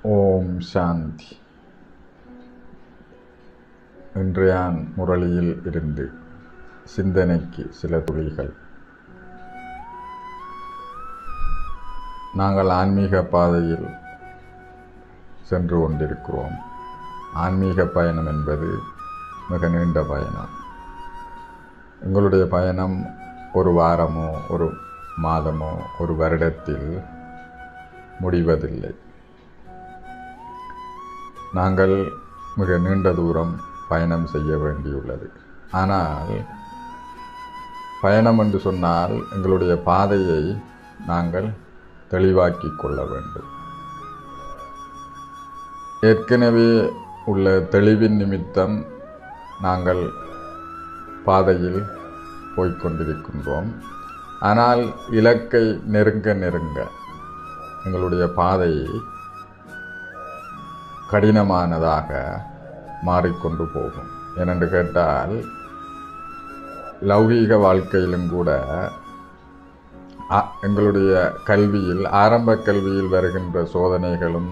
ஓம் சாந்தி இன்றையான் முரளியில் இருந்து சிந்தனைக்கு சில துளிகள் நாங்கள் ஆன்மீக பாதையில் சென்று கொண்டிருக்கிறோம் ஆன்மீக பயணம் என்பது மிக நீண்ட பயணம் எங்களுடைய பயணம் ஒரு வாரமோ ஒரு மாதமோ ஒரு வருடத்தில் முடிவதில்லை நாங்கள் மிக நீண்ட தூரம் பயணம் செய்ய வேண்டியுள்ளது ஆனால் பயணம் என்று சொன்னால் எங்களுடைய பாதையை நாங்கள் தெளிவாக்கி கொள்ள வேண்டும் ஏற்கனவே உள்ள தெளிவின் நிமித்தம் நாங்கள் பாதையில் போய்கொண்டிருக்கின்றோம் ஆனால் இலக்கை நெருங்க நெருங்க எங்களுடைய பாதை கடினமானதாக மாறிக்கொண்டு போகும் ஏனென்று கேட்டால் லௌகீக வாழ்க்கையிலும் கூட எங்களுடைய கல்வியில் ஆரம்ப கல்வியில் வருகின்ற சோதனைகளும்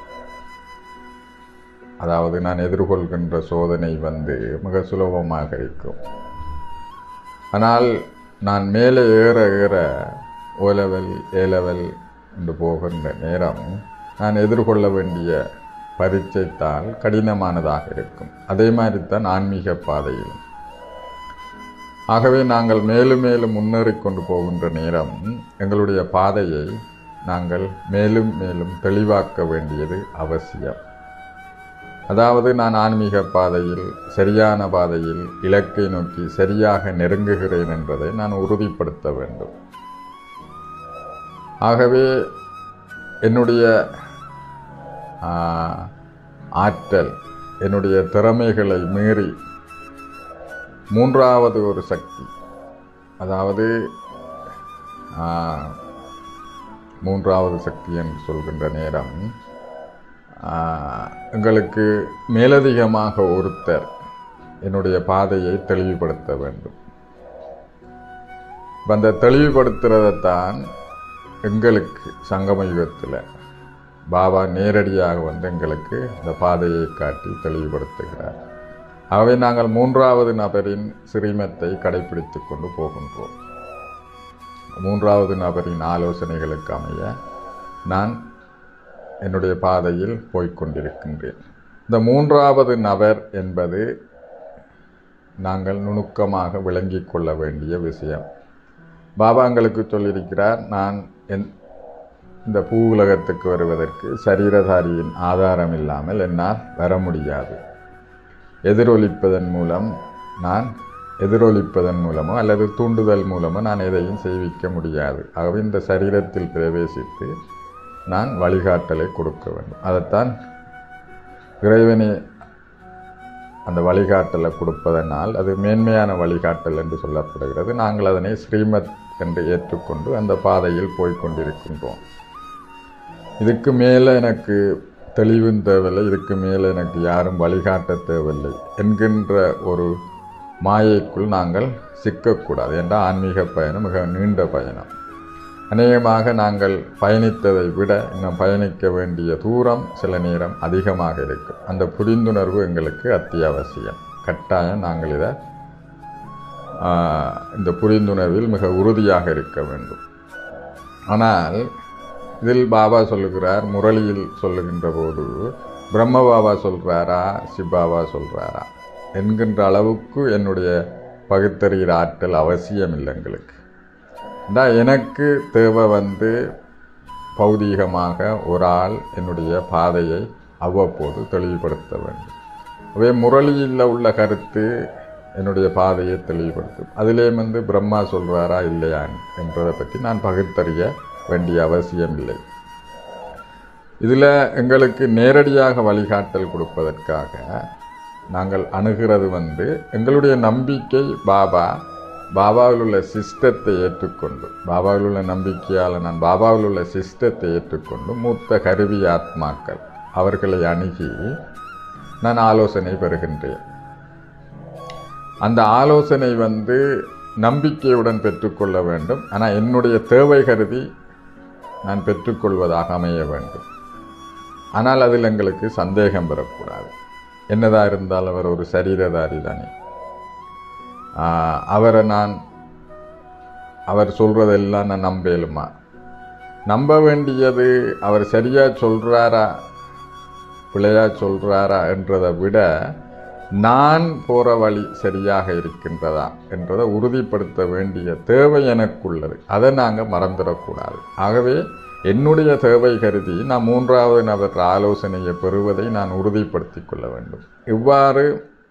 அதாவது நான் எதிர்கொள்கின்ற சோதனை வந்து மிக சுலபமாக இருக்கும் ஆனால் நான் மேலே ஏற ஏற ஓ லெவல் ஏ லெவல் என்று போகின்ற நேரம் நான் எதிர்கொள்ள வேண்டிய பரீட்சைத்தால் கடினமானதாக இருக்கும் அதே மாதிரி தான் ஆன்மீக பாதையிலும் ஆகவே நாங்கள் மேலும் மேலும் முன்னேறி கொண்டு போகின்ற நேரம் எங்களுடைய பாதையை நாங்கள் மேலும் மேலும் தெளிவாக்க வேண்டியது அவசியம் அதாவது நான் ஆன்மீக பாதையில் சரியான பாதையில் இலக்கை நோக்கி சரியாக நெருங்குகிறேன் என்பதை நான் உறுதிப்படுத்த வேண்டும் ஆகவே என்னுடைய ஆற்றல் என்னுடைய திறமைகளை மீறி மூன்றாவது ஒரு சக்தி அதாவது மூன்றாவது சக்தி என்று சொல்கின்ற நேரம் எங்களுக்கு மேலதிகமாக ஒருத்தர் என்னுடைய பாதையை தெளிவுபடுத்த வேண்டும் அந்த தெளிவுபடுத்துறதைத்தான் எங்களுக்கு சங்கம யுகத்தில் பாபா நேரடியாக வந்து எங்களுக்கு இந்த பாதையை காட்டி தெளிவுபடுத்துகிறார் ஆகவே நாங்கள் மூன்றாவது நபரின் சிறுமத்தை கடைபிடித்து கொண்டு போகின்றோம் மூன்றாவது நபரின் ஆலோசனைகளுக்கு அமைய நான் என்னுடைய பாதையில் போய்கொண்டிருக்கின்றேன் இந்த மூன்றாவது நபர் என்பது நாங்கள் நுணுக்கமாக விளங்கி கொள்ள வேண்டிய விஷயம் பாபா எங்களுக்கு சொல்லியிருக்கிறார் நான் என் இந்த பூ உலகத்துக்கு வருவதற்கு சரீரதாரியின் ஆதாரம் இல்லாமல் என்னால் வர முடியாது எதிரொலிப்பதன் மூலம் நான் எதிரொலிப்பதன் மூலமோ அல்லது தூண்டுதல் மூலமோ நான் எதையும் செய்விக்க முடியாது ஆகவே இந்த சரீரத்தில் பிரவேசித்து நான் வழிகாட்டலை கொடுக்க வேண்டும் அதைத்தான் இறைவனே அந்த வழிகாட்டலை கொடுப்பதனால் அது மேன்மையான வழிகாட்டல் என்று சொல்லப்படுகிறது நாங்கள் அதனை ஸ்ரீமத் என்று ஏற்றுக்கொண்டு அந்த பாதையில் போய்கொண்டிருக்கின்றோம் இதுக்கு மேலே எனக்கு தெளிவும் தேவையில்லை இதுக்கு மேலே எனக்கு யாரும் வழிகாட்ட தேவையில்லை என்கின்ற ஒரு மாயைக்குள் நாங்கள் சிக்கக்கூடாது என்றால் ஆன்மீக பயணம் மிக நீண்ட பயணம் அநேகமாக நாங்கள் பயணித்ததை விட இன்னும் பயணிக்க வேண்டிய தூரம் சில நேரம் அதிகமாக இருக்கும் அந்த புரிந்துணர்வு எங்களுக்கு அத்தியாவசியம் கட்டாயம் நாங்கள் இதை இந்த புரிந்துணர்வில் மிக உறுதியாக இருக்க வேண்டும் ஆனால் இதில் பாபா சொல்லுகிறார் முரளியில் சொல்லுகின்ற போது பிரம்ம பாபா சொல்கிறாரா சிபாபா சொல்கிறாரா என்கின்ற அளவுக்கு என்னுடைய பகுத்தறிகிற ஆற்றல் அவசியம் இல்லை எங்களுக்கு எனக்கு தேவை வந்து பௌதீகமாக ஒரு ஆள் என்னுடைய பாதையை அவ்வப்போது தெளிவுபடுத்த வேண்டும் அவே முரளியில் உள்ள கருத்து என்னுடைய பாதையை தெளிவுபடுத்தும் அதிலே வந்து பிரம்மா சொல்கிறாரா இல்லையா என்றதை பற்றி நான் பகுத்தறிய வேண்டிய அவசியம் இல்லை இதில் எங்களுக்கு நேரடியாக வழிகாட்டல் கொடுப்பதற்காக நாங்கள் அணுகிறது வந்து எங்களுடைய நம்பிக்கை பாபா பாபாவில் உள்ள சிஸ்டத்தை ஏற்றுக்கொண்டு பாபாவில் உள்ள நம்பிக்கையால் நான் பாபாவில் உள்ள சிஸ்டத்தை ஏற்றுக்கொண்டு மூத்த கருவி ஆத்மாக்கள் அவர்களை அணுகி நான் ஆலோசனை பெறுகின்றேன் அந்த ஆலோசனை வந்து நம்பிக்கையுடன் பெற்றுக்கொள்ள வேண்டும் ஆனால் என்னுடைய தேவை கருதி நான் பெற்றுக்கொள்வதாக அமைய வேண்டும் ஆனால் அதில் எங்களுக்கு சந்தேகம் பெறக்கூடாது என்னதான் இருந்தால் அவர் ஒரு சரீரதாரி தானே ஆஹ் அவரை நான் அவர் சொல்கிறதெல்லாம் நான் நம்பலுமா நம்ப வேண்டியது அவர் சரியா சொல்கிறாரா பிழையா சொல்கிறாரா என்றதை விட நான் போகிற வழி சரியாக இருக்கின்றதா என்றதை உறுதிப்படுத்த வேண்டிய தேவை எனக்குள்ளது அதை நாங்கள் மறந்துடக்கூடாது ஆகவே என்னுடைய தேவை கருதி நான் மூன்றாவது நபர் ஆலோசனையை பெறுவதை நான் உறுதிப்படுத்திக் கொள்ள வேண்டும் இவ்வாறு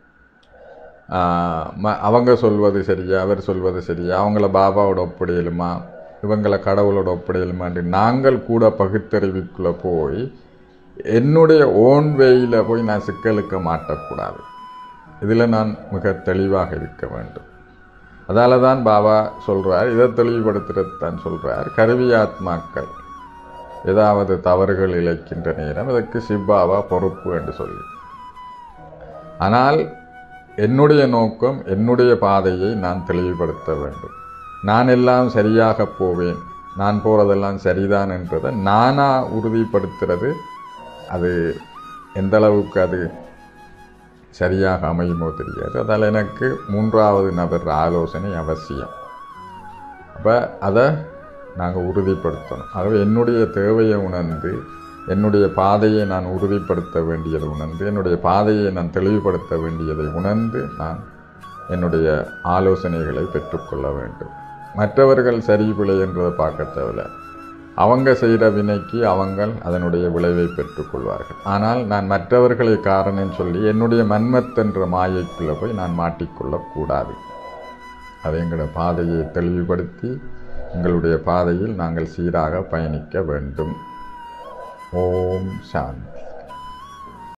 ஆஹ், ம- அவங்க சொல்வது சரியா அவர் சொல்வது சரியா அவங்கள பாபாவோட ஒப்படையலுமா இவங்களை கடவுளோட ஒப்படையலுமான்னு நாங்கள் கூட பகுத்தறிவுக்குள்ளே போய் என்னுடைய ஓன் வேயில் போய் நான் சிக்கலுக்க மாட்டக்கூடாது இதில் நான் மிக தெளிவாக இருக்க வேண்டும் அதால தான் பாபா சொல்கிறார் இதை தெளிவுபடுத்துறது தான் சொல்கிறார் கருவி ஆத்மாக்கள் ஏதாவது தவறுகள் இழைக்கின்ற நேரம் இதற்கு சிப்பாவா பொறுப்பு என்று சொல்லி ஆனால் என்னுடைய நோக்கம் என்னுடைய பாதையை நான் தெளிவுபடுத்த வேண்டும் நான் எல்லாம் சரியாக போவேன் நான் போகிறதெல்லாம் சரிதான் என்றதை நானா உறுதிப்படுத்துறது அது எந்த அளவுக்கு அது சரியாக அமையுமோ தெரியாது அதால் எனக்கு மூன்றாவது நபர் ஆலோசனை அவசியம் அப்போ அதை நாங்கள் உறுதிப்படுத்தணும் ஆகவே என்னுடைய தேவையை உணர்ந்து என்னுடைய பாதையை நான் உறுதிப்படுத்த வேண்டியதை உணர்ந்து என்னுடைய பாதையை நான் தெளிவுபடுத்த வேண்டியதை உணர்ந்து நான் என்னுடைய ஆலோசனைகளை பெற்றுக்கொள்ள வேண்டும் மற்றவர்கள் சரி பிழை என்றதை பார்க்க தேவையில்ல அவங்க செய்கிற வினைக்கு அவங்க அதனுடைய விளைவை பெற்றுக்கொள்வார்கள் ஆனால் நான் மற்றவர்களை காரணம் சொல்லி என்னுடைய மன்மத்தென்ற மாயைக்குள்ளே போய் நான் மாட்டிக்கொள்ளக்கூடாது அதை எங்களோட பாதையை தெளிவுபடுத்தி எங்களுடைய பாதையில் நாங்கள் சீராக பயணிக்க வேண்டும் ஓம் சாந்தி